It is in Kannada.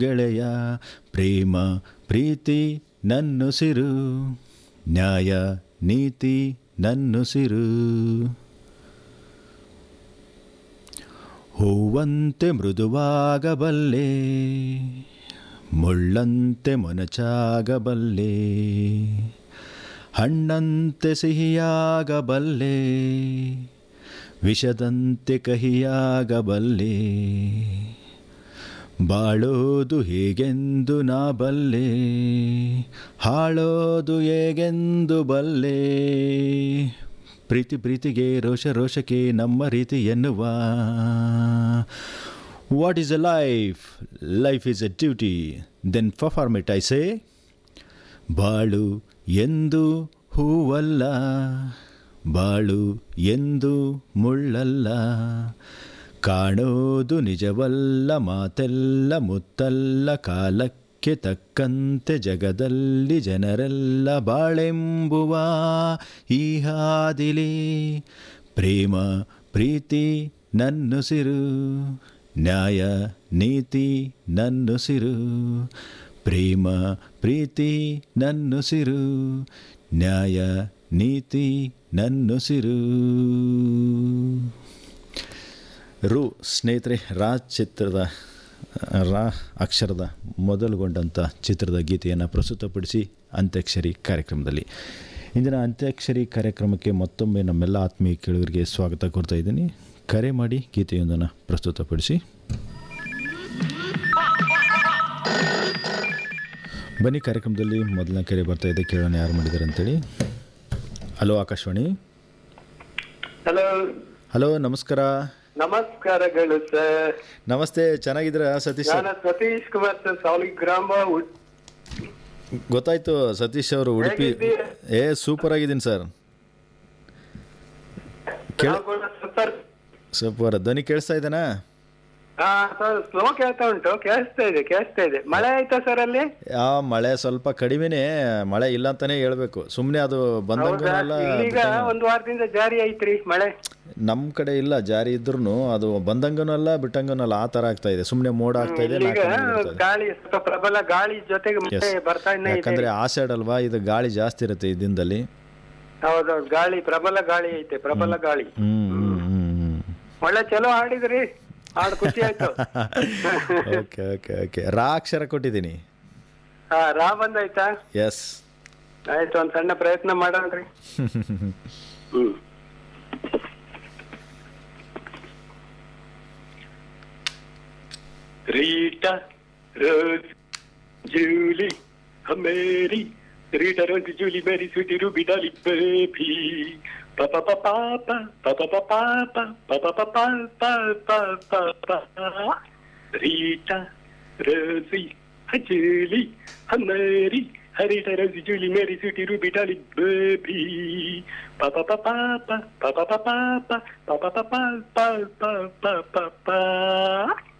ಗೆಳೆಯ ಪ್ರೇಮ ಪ್ರೀತಿ ನನ್ನುಸಿರು ನ್ಯಾಯ ನೀತಿ ನನ್ನುಸಿರು ಹೂವಂತೆ ಮೃದುವಾಗಬಲ್ಲೆ ಮುಳ್ಳಂತೆ ಮೊನಚಾಗಬಲ್ಲೆ ಹಣ್ಣಂತೆ ಸಿಹಿಯಾಗಬಲ್ಲೆ ವಿಷದಂತೆ ಕಹಿಯಾಗಬಲ್ಲೆ ಬಾಳೋದು ಹೇಗೆಂದು ನಾ ಬಲ್ಲೆ ಹಾಳೋದು ಹೇಗೆಂದು ಬಲ್ಲೆ ಪ್ರೀತಿ ಪ್ರೀತಿಗೆ ರೋಷ ರೋಷಕ್ಕೆ ನಮ್ಮ ರೀತಿ ಎನ್ನುವ what is a life life is a duty then perform it I say ಬಾಳು ಎಂದು ಹೂವಲ್ಲ ಬಾಳು ಎಂದು ಮುಳ್ಳಲ್ಲ ಕಾಣೋದು ನಿಜವಲ್ಲ ಮಾತೆಲ್ಲ ಮುತ್ತಲ್ಲ ಕಾಲಕ್ಕೆ ತಕ್ಕಂತೆ ಜಗದಲ್ಲಿ ಜನರೆಲ್ಲ ಬಾಳೆಂಬುವ ಈ ಹಾದಿಲಿ ಪ್ರೇಮ ಪ್ರೀತಿ ನನ್ನುಸಿರು ನ್ಯಾಯ ನೀತಿ ನನ್ನುಸಿರು ಪ್ರೇಮ ಪ್ರೀತಿ ನನ್ನುಸಿರು ನ್ಯಾಯ ನೀತಿ ನನ್ನುಸಿರು ರು ಸ್ನೇಹಿತರೆ ರಾಜ್ ಚಿತ್ರದ ರಾ ಅಕ್ಷರದ ಮೊದಲುಗೊಂಡಂಥ ಚಿತ್ರದ ಗೀತೆಯನ್ನು ಪ್ರಸ್ತುತಪಡಿಸಿ ಅಂತ್ಯಾಕ್ಷರಿ ಕಾರ್ಯಕ್ರಮದಲ್ಲಿ ಇಂದಿನ ಅಂತ್ಯಾಕ್ಷರಿ ಕಾರ್ಯಕ್ರಮಕ್ಕೆ ಮತ್ತೊಮ್ಮೆ ನಮ್ಮೆಲ್ಲ ಆತ್ಮೀಯ ಕೇಳುಗರಿಗೆ ಸ್ವಾಗತ ಕೋರ್ತಾ ಇದ್ದೀನಿ ಕರೆ ಮಾಡಿ ಗೀತೆಯೊಂದನ್ನು ಪ್ರಸ್ತುತಪಡಿಸಿ ಬನ್ನಿ ಕಾರ್ಯಕ್ರಮದಲ್ಲಿ ಮೊದಲನೇ ಕರೆ ಬರ್ತಾ ಇದೆ ಕೇಳೋಣ ಯಾರು ಮಾಡಿದ್ದಾರೆ ಅಂತೇಳಿ ಹಲೋ ಆಕಾಶವಾಣಿ ಹಲೋ ಹಲೋ ನಮಸ್ಕಾರ ನಮಸ್ಕಾರಗಳು ಸರ್ ನಮಸ್ತೆ ಚೆನ್ನಾಗಿದ್ದೀರಾ ಸತೀಶ್ ಸರ್ ನಾನು ಸತೀಶ್ ಕುಮಾರ್ ಸರ್ ಸಾಲಿಗ್ರಾಮ ಉಡ್- ಗೊತ್ತಾಯ್ತು ಸತೀಶ್ ಅವರು ಉಡುಪಿ ಹೇಗಿದ್ದೀರಾ? ಏ ಸೂಪರ್ ಆಗಿದ್ದೀನಿ ಸರ್ ಕೇಳ ನಾವು ಕೂಡ ಸೂಪರ್ ಸೂಪರ್ ಧ್ವನಿ ಕೇಳಿಸ್ತಾ ಇದ್ದೇನಾ ಹಾ ಸರ್ ಸ್ಲೋ ಕೇಳ್ತಾ ಉಂಟು ಕೇಳಿಸ್ತಾ ಇದೆ ಕೇಳಿಸ್ತಾ ಇದೆ ಮಳೆ ಆಯ್ತಾ ಸರ್ ಅಲ್ಲಿ ಆ ಮಳೆ ಸ್ವಲ್ಪ ಕಡಿಮೆನೇ ಮಳೆ ಇಲ್ಲ ಅಂತಾನೆ ಹೇಳ್ಬೇಕು ಸುಮ್ಮನೆ ಅದು ಹೌದಾ ಬಂದಂಗೆಲ್ಲ ಇಲ್ಲೀಗ ಒಂದು ವಾರದಿಂದ ಜಾರಿ ಐತ್ರಿ ಮಳೆ ನಮ್ಮ ಕಡೆ ಇಲ್ಲ ಜಾರಿ ಇದ್ರೂ ಅದು ಬಂದಂಗನೂ ಅಲ್ಲ ಬಿಟ್ಟಂಗನೂ ಅಲ್ಲ ಆ ಥರ ಆಗ್ತಾ ಇದೆ ಸುಮ್ಮನೆ ಮೋಡ ಆಗ್ತಾ ಇದೆ ಇಲ್ಲೀಗ ನಾಲ್ಕು ಮಳೆ ಬರ್ತಾ ಇದೆ. ಗಾಳಿ ಸ್ವಲ್ಪ ಪ್ರಬಲ ಗಾಳಿ ಜೊತೆಗೆ Yes. ಮಳೆ ಬರ್ತಾ ಇದೆ ಯಾಕಂದ್ರೆ ಆ ಸೈಡ್ ಅಲ್ವಾ ಇದು ಗಾಳಿ ಜಾಸ್ತಿ ಇರುತ್ತೆ ಈ ದಿನದಲ್ಲಿ ಹೌದೌದು ಗಾಳಿ ಪ್ರಬಲ ಗಾಳಿ ಐತೆ ಪ್ರಬಲ ಗಾಳಿ ಹ್ಮ್ ಹ್ಮ್ ಹ್ಮ್ ಹ್ಮ್ ಒಳ್ಳೆ ಚಲೋ ಹಾಡಿದ್ರಿ ಹಾಡು ಖುಷಿ ಆಯ್ತು ಓಕೆ ಓಕೆ ಓಕೆ ರಾ ಅಕ್ಷರ ಕೊಟ್ಟಿದ್ದೀನಿ ಹಾ ರಾ ಬಂದಾಯ್ತಾ ಎಸ್ ಆಯ್ತು ಒಂದ್ ಸಣ್ಣ ಪ್ರಯತ್ನ ಮಾಡೋಣ್ರಿ ಹ್ಮ್ रीटा रोज जूली मेरी रीटा रोज जूली मेरी स्वीटी रूबी डाली बेबी पापा पापा पापा पापा पापा पापा पापा पापा रीटा रोजी जूली मेरी हरीटा रोजी जूली मेरी स्वीटी रूबी डाली बेबी पापा पापा पापा पापा पापा पापा पापा पापा पापा